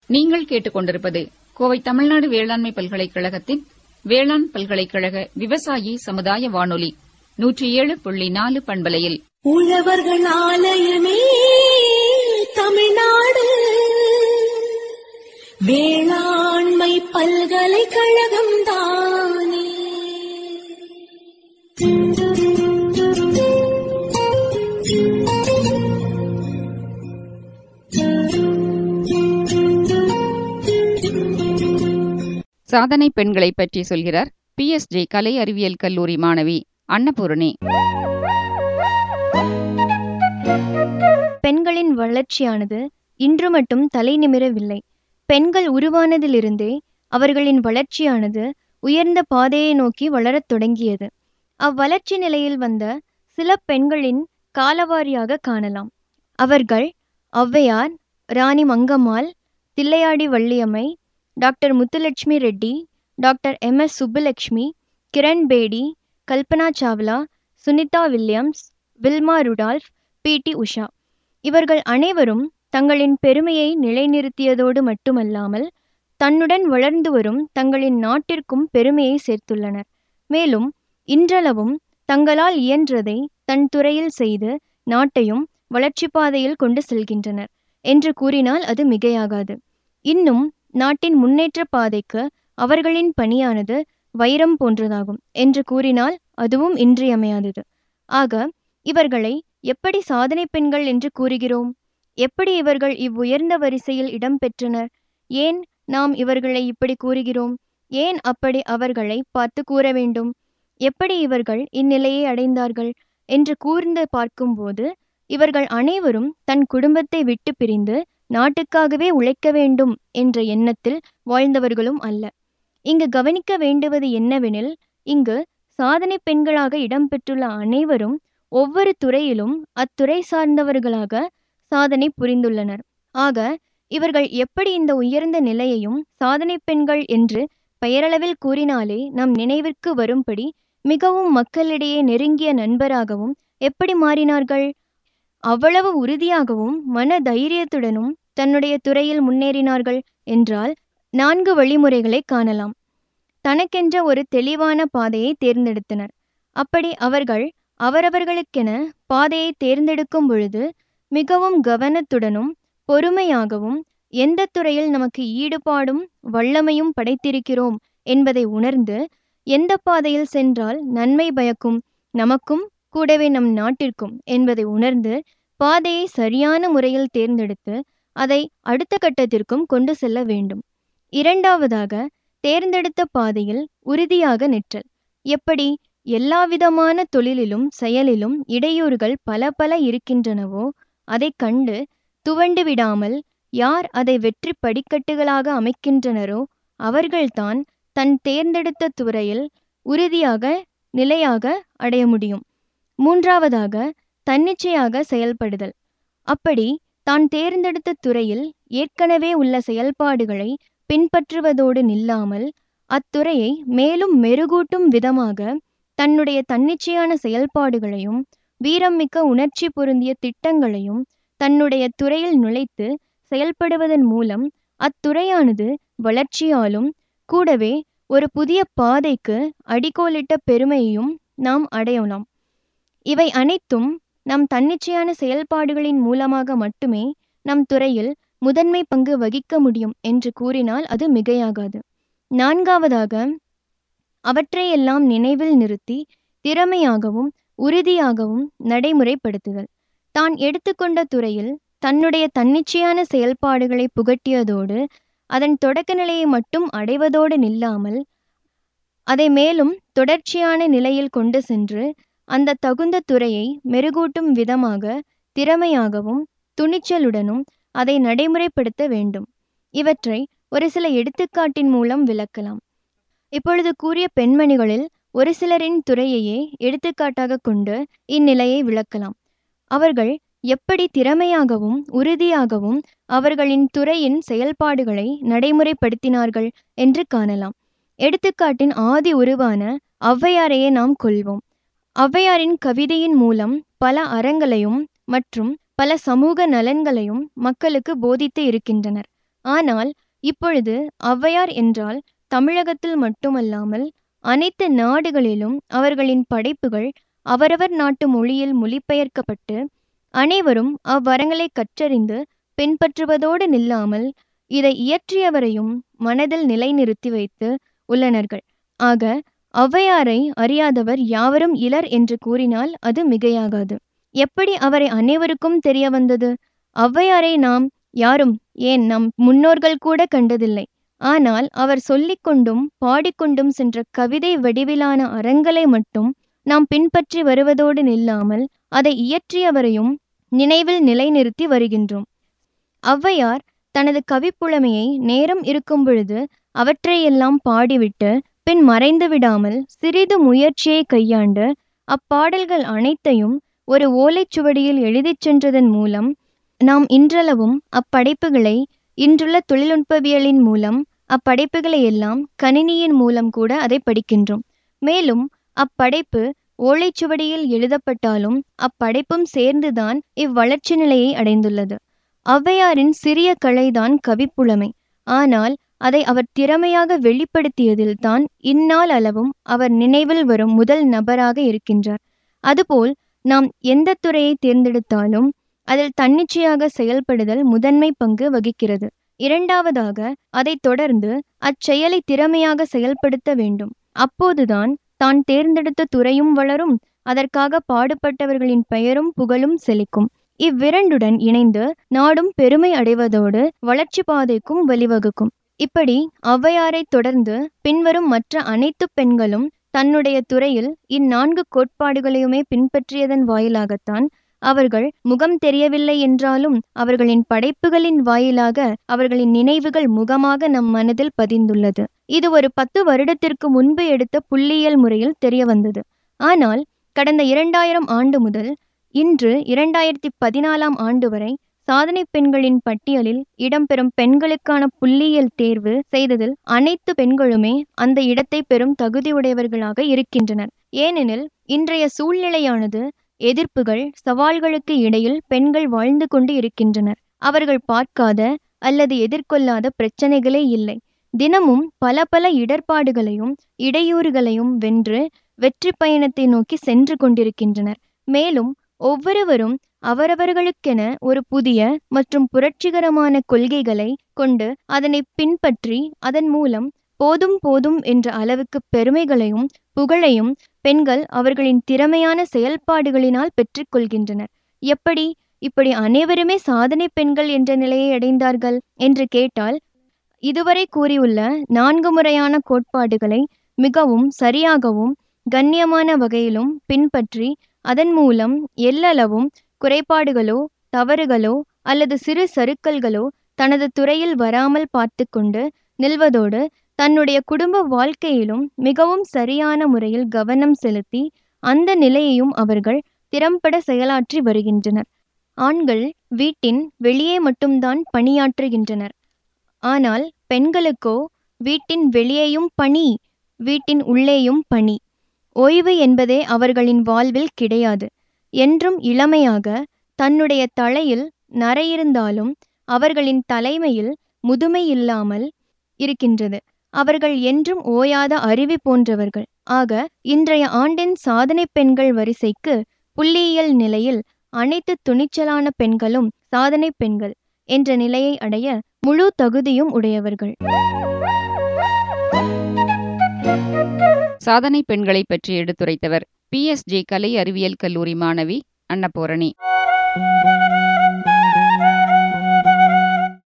நீங்கள் கேட்டுக்கொண்டிருப்பது கோவை தமிழ்நாடு வேளாண்மை பல்கலைக்கழகத்தின் வேளாண் பல்கலைக்கழக விவசாயி சமுதாய வானொலி நூற்றி ஏழு புள்ளி நாலு பண்பலையில் உழவர்கள் ஆலயமே தமிழ்நாடு வேளாண்மை பல்கலைக்கழகம் தானே சாதனை பெண்களை பற்றி சொல்கிறார் பிஎஸ்ஜே கலை அறிவியல் கல்லூரி மாணவி அன்னபூரணி பெண்களின் வளர்ச்சியானது இன்று மட்டும் தலை நிமிரவில்லை பெண்கள் உருவானதிலிருந்தே அவர்களின் வளர்ச்சியானது உயர்ந்த பாதையை நோக்கி வளரத் தொடங்கியது அவ்வளர்ச்சி நிலையில் வந்த சில பெண்களின் காலவாரியாக காணலாம் அவர்கள் Avvaiyar Rani Mangammal Thillaiyadi Valliammai doctor Muthulakshmi Reddy doctor M S Subbulakshmi Kiran Bedi Kalpana Chawla Sunita Williams Wilma Rudolph P T Usha இவர்கள் அனைவரும் தங்களின் பெருமையை நிலைநிறுத்தியதோடு மட்டுமல்லாமல் தன்னுடன் வளர்ந்து வரும் தங்களின் நாட்டிற்கும் பெருமையை சேர்த்துள்ளனர் மேலும் இன்றளவும் தங்களால் இயன்றதை தன் துறையில் செய்து நாட்டையும் வளர்ச்சி பாதையில் கொண்டு செல்கின்றனர் என்று கூறினால் அது மிகையாகாது இன்னும் நாட்டின் முன்னேற்ற பாதைக்கு அவர்களின் பணியானது வைரம் போன்றதாகும் என்று கூறினால் அதுவும் இன்றியமையாதது ஆக இவர்களை எப்படி சாதனை பெண்கள் என்று கூறுகிறோம் எப்படி இவர்கள் இவ்வுயர்ந்த வரிசையில் இடம் பெற்றனர் ஏன் நாம் இவர்களை இப்படி கூறுகிறோம் ஏன் அப்படி அவர்களை பார்த்து கூற வேண்டும் எப்படி இவர்கள் இந்நிலையை அடைந்தார்கள் என்று கூர்ந்து பார்க்கும்போது இவர்கள் அனைவரும் தன் குடும்பத்தை விட்டு பிரிந்து நாட்டுக்காகவே உழைக்க வேண்டும் என்ற எண்ணத்தில் வாழ்ந்தவர்களும் அல்ல இங்கு கவனிக்க வேண்டுவது என்னவெனில் இங்கு சாதனை பெண்களாக இடம்பெற்றுள்ள அனைவரும் ஒவ்வொரு துறையிலும் அத்துறை சார்ந்தவர்களாக சாதனை புரிந்துள்ளனர் ஆக இவர்கள் எப்படி இந்த உயர்ந்த நிலையையும் சாதனை பெண்கள் என்று பெயரளவில் கூறினாலே நம் நினைவிற்கு வரும்படி மிகவும் மக்களிடையே நெருங்கிய நண்பராகவும் எப்படி மாறினார்கள் அவ்வளவு உறுதியாகவும் மன தைரியத்துடனும் தன்னுடைய துறையில் முன்னேறினார்கள் என்றால் நான்கு வழிமுறைகளை காணலாம் தனக்கென்ற ஒரு தெளிவான பாதையை தேர்ந்தெடுத்தனர் அப்படி அவர்கள் அவரவர்களுக்கென பாதையை தேர்ந்தெடுக்கும் பொழுது மிகவும் கவனத்துடனும் பொறுமையாகவும் எந்த துறையில் நமக்கு ஈடுபாடும் வல்லமையும் படைத்திருக்கிறோம் என்பதை உணர்ந்து எந்த பாதையில் சென்றால் நன்மை பயக்கும் நமக்கும் கூடவே நம் நாட்டிற்கும் என்பதை உணர்ந்து பாதையை சரியான முறையில் தேர்ந்தெடுத்து அதை அடுத்த கட்டத்திற்கும் கொண்டு செல்ல வேண்டும் இரண்டாவதாக தேர்ந்தெடுத்த பாதையில் உறுதியாக நிற்றல் எப்படி எல்லாவிதமான தொழிலிலும் செயலிலும் இடையூறுகள் பல பல இருக்கின்றனவோ அதை கண்டு துவண்டு விடாமல் யார் அதை வெற்றி படிக்கட்டுகளாக அமைக்கின்றனரோ அவர்கள்தான் தன் தேர்ந்தெடுத்த துறையில் உறுதியாக நிலையாக அடைய முடியும் மூன்றாவதாக தன்னிச்சையாக செயல்படுதல் அப்படி தான் தேர்ந்தெடுத்த துறையில் ஏற்கனவே உள்ள செயல்பாடுகளை பின்பற்றுவதோடு நில்லாமல் அத்துறையை மேலும் மெருகூட்டும் விதமாக தன்னுடைய தன்னிச்சையான செயல்பாடுகளையும் வீரம்மிக்க உணர்ச்சி பொருந்திய திட்டங்களையும் தன்னுடைய துறையில் நுழைத்து செயல்படுவதன் மூலம் அத்துறையானது வளர்ச்சியாலும் கூடவே ஒரு புதிய பாதைக்கு அடிக்கோலிட்ட பெருமையையும் நாம் அடையலாம் இவை அனைத்தும் நம் தன்னிச்சையான செயல்பாடுகளின் மூலமாக மட்டுமே நம் துறையில் முதன்மை பங்கு வகிக்க முடியும் என்று கூறினால் அது மிகையாகாது நான்காவதாக அவற்றையெல்லாம் நினைவில் நிறுத்தி திறமையாகவும் உறுதியாகவும் நடைமுறைப்படுத்துதல் தான் எடுத்துக்கொண்ட துறையில் தன்னுடைய தன்னிச்சையான செயல்பாடுகளை புகட்டியதோடு அதன் தொடக்க நிலையை மட்டும் அடைவதோடு நில்லாமல் அதை மேலும் தொடர்ச்சியான நிலையில் கொண்டு சென்று அந்த தகுந்த துறையை மெருகூட்டும் விதமாக திறமையாகவும் துணிச்சலுடனும் அதை நடைமுறைப்படுத்த வேண்டும் இவற்றை ஒரு சில எடுத்துக்காட்டின் மூலம் விளக்கலாம் இப்பொழுது கூறிய பெண்மணிகளில் ஒரு சிலரின் துறையையே எடுத்துக்காட்டாக கொண்டு இந்நிலையை விளக்கலாம் அவர்கள் எப்படி திறமையாகவும் உறுதியாகவும் அவர்களின் துறையின் செயல்பாடுகளை நடைமுறைப்படுத்தினார்கள் என்று காணலாம் எடுத்துக்காட்டின் ஆதி உருவான ஔவையாரையே நாம் கொள்வோம் ஔவையாரின் கவிதையின் மூலம் பல அறங்களையும் மற்றும் பல சமூக நலன்களையும் மக்களுக்கு போதித்து இருக்கின்றனர் ஆனால் இப்பொழுது ஔவையார் என்றால் தமிழகத்தில் மட்டுமல்லாமல் அனைத்து நாடுகளிலும் அவர்களின் படைப்புகள் அவரவர் நாட்டு மொழியில் மொழிபெயர்க்கப்பட்டு அனைவரும் அவ்வரங்களை கற்றறிந்து பின்பற்றுவதோடு நில்லாமல் இதை இயற்றியவரையும் மனதில் நிலைநிறுத்தி வைத்து உள்ளனர்கள் ஆக ஔவையாரை அறியாதவர் யாவரும் இலர் என்று கூறினால் அது மிகையாகாது எப்படி அவரை அனைவருக்கும் தெரிய வந்தது ஔவையாரை நாம் யாரும் ஏன் நம் முன்னோர்கள் கூட கண்டதில்லை ஆனால் அவர் சொல்லிக்கொண்டும் பாடிக்கொண்டும் சென்ற கவிதை வடிவிலான அறங்களை மட்டும் நாம் பின்பற்றி வருவதோடு நில்லாமல் அதை இயற்றியவரையும் நினைவில் நிலைநிறுத்தி வருகின்றோம் ஔவையார் தனது கவிப்புலமையை நேரம் இருக்கும் பொழுது அவற்றையெல்லாம் பாடிவிட்டு பின் மறைந்து விடாமல் சிறிது முயற்சியை கையாண்டு அப்பாடல்கள் அனைத்தையும் ஒரு ஓலைச்சுவடியில் எழுதிச் சென்றதன் மூலம் நாம் இன்றளவும் அப்படைப்புகளை இன்றுள்ள தொழில்நுட்பவியலின் மூலம் அப்படைப்புகளை எல்லாம் கணினியின் மூலம் கூட அதை படிக்கின்றோம் மேலும் அப்படைப்பு ஓலைச்சுவடியில் எழுதப்பட்டாலும் அப்படைப்பும் சேர்ந்துதான் இவ்வளர்ச்சி நிலையை அடைந்துள்ளது ஔவையாரின் சிறிய கலைதான் கவிப்புலமை ஆனால் அதை அவர் திறமையாக வெளிப்படுத்தியதில்தான் இந்நாள் அளவும் அவர் நினைவில் வரும் முதல் நபராக இருக்கின்றார் அதுபோல் நாம் எந்த துறையை தேர்ந்தெடுத்தாலும் அதில் தன்னிச்சையாக செயல்படுதல் முதன்மை பங்கு வகிக்கிறது இரண்டாவதாக அதைத் தொடர்ந்து அச்செயலை திறமையாக செயல்படுத்த வேண்டும் அப்போதுதான் தான் தேர்ந்தெடுத்த துறையும் வளரும் அதற்காக பாடுபட்டவர்களின் பெயரும் புகழும் செழிக்கும் இவ்விரண்டுடன் இணைந்து நாடும் பெருமை அடைவதோடு வளர்ச்சி பாதைக்கும் வழிவகுக்கும் இப்படி ஔவையாரை தொடர்ந்து பின்வரும் மற்ற அனைத்து பெண்களும் தன்னுடைய துறையில் இந்நான்கு கோட்பாடுகளையுமே பின்பற்றியதன் வாயிலாகத்தான் அவர்கள் முகம் தெரியவில்லை என்றாலும் அவர்களின் படைப்புகளின் வாயிலாக அவர்களின் நினைவுகள் முகமாக நம் மனதில் பதிந்துள்ளது இது ஒரு பத்து வருடத்திற்கு முன்பு எடுத்த புள்ளியியல் முறையில் தெரிய வந்தது ஆனால் கடந்த இரண்டாயிரம் ஆண்டு முதல் இன்று இரண்டாயிரத்தி பதினாலாம் ஆண்டு வரை சாதனை பெண்களின் பட்டியலில் இடம்பெறும் பெண்களுக்கான புள்ளியியல் தேர்வு செய்ததில் அனைத்து பெண்களுமே அந்த இடத்தை பெறும் தகுதியுடையவர்களாக இருக்கின்றனர் ஏனெனில் இன்றைய சூழ்நிலையானது எதிர்ப்புகள் சவால்களுக்கு இடையில் பெண்கள் வாழ்ந்து கொண்டு இருக்கின்றனர் அவர்கள் பார்க்காத அல்லது எதிர்கொள்ளாத பிரச்சனைகளே இல்லை தினமும் பல பல இடர்பாடுகளையும் இடையூறுகளையும் வென்று வெற்றி பயணத்தை நோக்கி சென்று கொண்டிருக்கின்றனர் மேலும் ஒவ்வொருவரும் அவரவர்களுக்கென ஒரு புதிய மற்றும் புரட்சிகரமான கொள்கைகளை கொண்டு அதனை பின்பற்றி அதன் மூலம் போதும் போதும் என்ற அளவுக்கு பெருமைகளையும் புகழையும் பெண்கள் அவர்களின் திறமையான செயல்பாடுகளினால் பெற்றுக்கொள்கின்றனர் எப்படி இப்படி அனைவருமே சாதனை பெண்கள் என்ற நிலையை அடைந்தார்கள் என்று கேட்டால் இதுவரை கூறியுள்ள நான்கு முறையான கோட்பாடுகளை மிகவும் சரியாகவும் கண்ணியமான வகையிலும் பின்பற்றி அதன் மூலம் எல்லளவும் குறைபாடுகளோ தவறுகளோ அல்லது சிறு சறுக்கல்களோ தனது துறையில் வராமல் பார்த்து கொண்டு நில்வதோடு தன்னுடைய குடும்ப வாழ்க்கையிலும் மிகவும் சரியான முறையில் கவனம் செலுத்தி அந்த நிலையையும் அவர்கள் திறம்பட செயலாற்றி வருகின்றனர் ஆண்கள் வீட்டின் வெளியே மட்டும்தான் பணியாற்றுகின்றனர் ஆனால் பெண்களுக்கோ வீட்டின் வெளியேயும் பணி வீட்டின் உள்ளேயும் பணி ஓய்வு என்பதே அவர்களின் வாழ்வில் கிடையாது என்றும் இளமையாக தன்னுடைய தலையில் நரையிருந்தாலும் அவர்களின் தலைமையில் முதுமை இல்லாமல் இருக்கின்றது அவர்கள் என்றும் ஓயாத அருவி போன்றவர்கள் ஆக இன்றைய ஆண்டின் சாதனை பெண்கள் வரிசைக்கு புள்ளியியல் நிலையில் அனைத்து துணிச்சலான பெண்களும் சாதனை பெண்கள் என்ற நிலையை அடைய முழு தகுதியும் உடையவர்கள் சாதனை பெண்களை பற்றி எடுத்துரைத்தவர் பிஎஸ்ஜே கலை அறிவியல் கல்லூரி மாணவி அன்னபூரணி